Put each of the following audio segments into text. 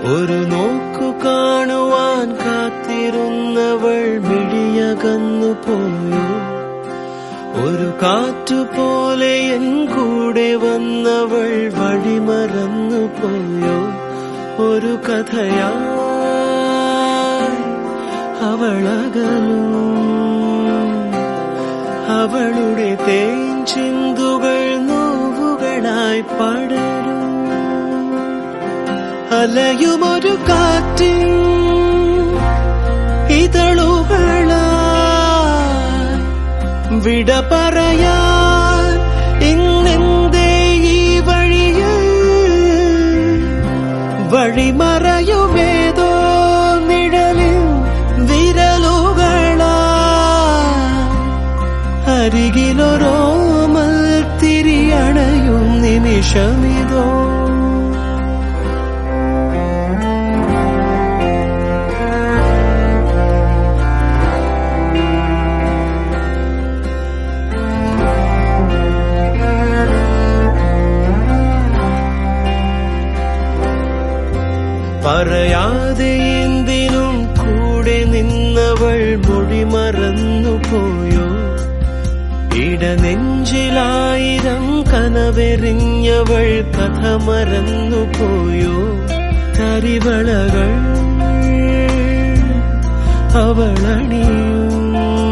ഒരു നോക്കു കാണുവാൻ കാത്തിരുന്നവൾ മിഴിയകന്നു പോയോ ഒരു കാറ്റുപോലെ എൻ കൂടെ വന്നവൾ വഴിമറന്നു പോയോ ഒരു കഥയായി അവളകലും അവളുടെ തേൻ ചിന്തുകൾ നോവുകളായി പടരും അലയുമൊരു കാറ്റിൻ ഇതളുകളായി വിട പറയാൻ ഇന്നെന്തേ ഈ വഴിയിൽ വഴിമറയുമേതോ നിഴലിൽ വിരലുകളാ അരികിലൊരോമൽ തിരിയണയും നിമിഷമിതോ പറയാതെ എന്തിനും കൂടെ നിന്നവൾ മൊഴി മറന്നു പോയോ ഇടനെഞ്ചിലായിരം കനവെറിഞ്ഞവൾ കഥ മറന്നു പോയോ കരിവളകൾ അവളണിയും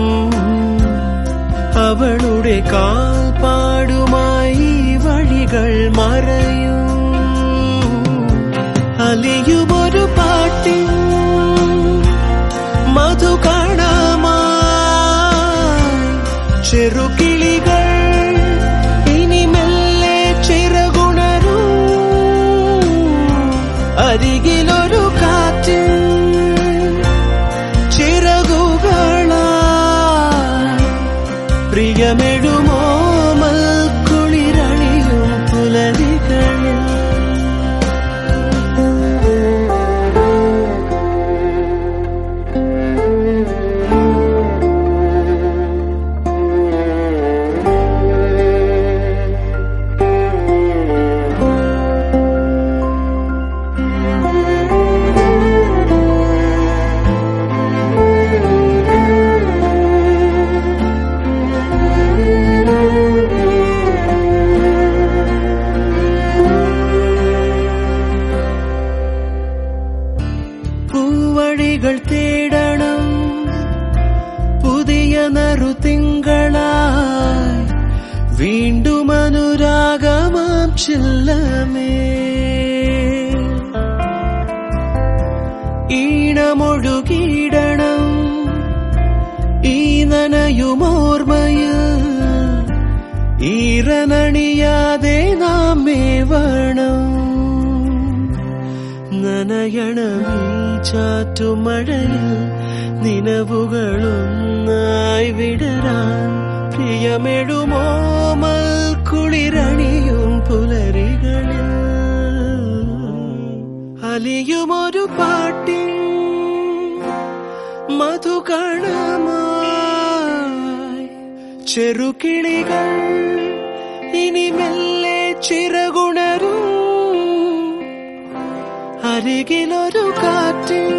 അവളുടെ കാൽപ്പാടുമായി വഴികൾ മറയും അലിയുമൊരു പാട്ടിൻ മധു കാണാമായി ചെറുകിളികൾ ഇനി മെല്ലെ ചിറകുണരൂ അരികിലൊരു കാറ്റിൻ ചിറകുകളായി പ്രിയമെഴുമോ മൽക്കുളിരണിയും പുലരികളിൽ പൂവഴികൾ തേടണം പുതിയ നറുതിങ്കളായി വീണ്ടും അനുരാഗമാം ചില്ലമേ ഈണമൊഴുകിയിടണം ഈ നനയുമോർമ്മയിൽ ഈറനണിയാതെ നാം മേവണം നനയണമീ ചാറ്റുമഴയിൽ നിലവുകളൊന്നായി വിടരാൻ പ്രിയമെഴുമോ കുളിരണിയും പുലരികളിൽ അലിയുമൊരു പാട്ടിൻ മധുകണമായി ചെറുകിളികൾ ഇനി മെല്ലെ ചിറകുണരും അരികിലൊരു കാറ്റിൻ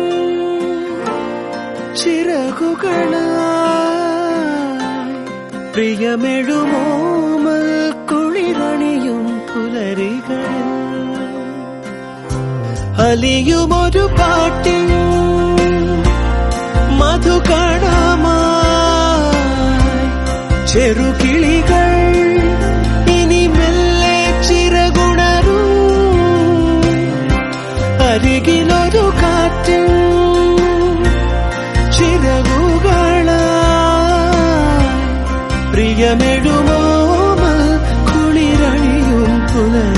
ചിറകുകളായി പ്രിയമെഴുമോ കുളിരണിയും പുലരികളിൽ അലിയുമൊരു പാട്ടിൻ മധുകണമായി ചെറുകിളികൾ ഇനി മെല്ലെ ചിറകുണരും അരികിലൊരു കാറ്റിൻ ചിറകുകളായി പ്രിയമെഴുമോ കുളിരണിയും പുലർ